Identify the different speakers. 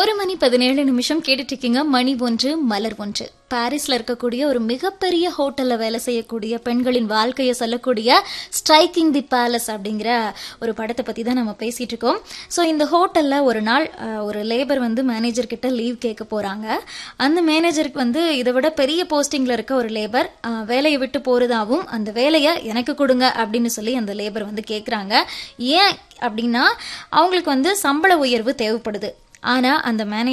Speaker 1: ஒரு மணி பதினேழு நிமிஷம் கேட்டுட்டு இருக்கீங்க மணி ஒன்று மலர் ஒன்று பாரிஸ்ல இருக்கக்கூடிய ஒரு மிகப்பெரிய ஹோட்டல்ல வேலை செய்யக்கூடிய பெண்களின் வாழ்க்கையை சொல்லக்கூடிய ஸ்ட்ரைக்கிங் தி பேலஸ் அப்படிங்கிற ஒரு படத்தை பத்தி தான் நம்ம பேசிட்டு இருக்கோம் ஸோ இந்த ஹோட்டல்ல ஒரு நாள் அஹ், ஒரு லேபர் வந்து மேனேஜர் கிட்ட லீவ் கேட்க போறாங்க அந்த மேனேஜருக்கு வந்து இதை விட பெரிய போஸ்டிங்ல இருக்க ஒரு லேபர் வேலையை விட்டு போறதாவும் அந்த வேலையை எனக்கு கொடுங்க அப்படின்னு சொல்லி அந்த லேபர் வந்து கேக்குறாங்க ஏன் அப்படின்னா அவங்களுக்கு வந்து சம்பள உயர்வு தேவைப்படுது ஆனா அந்த மேனேஜர்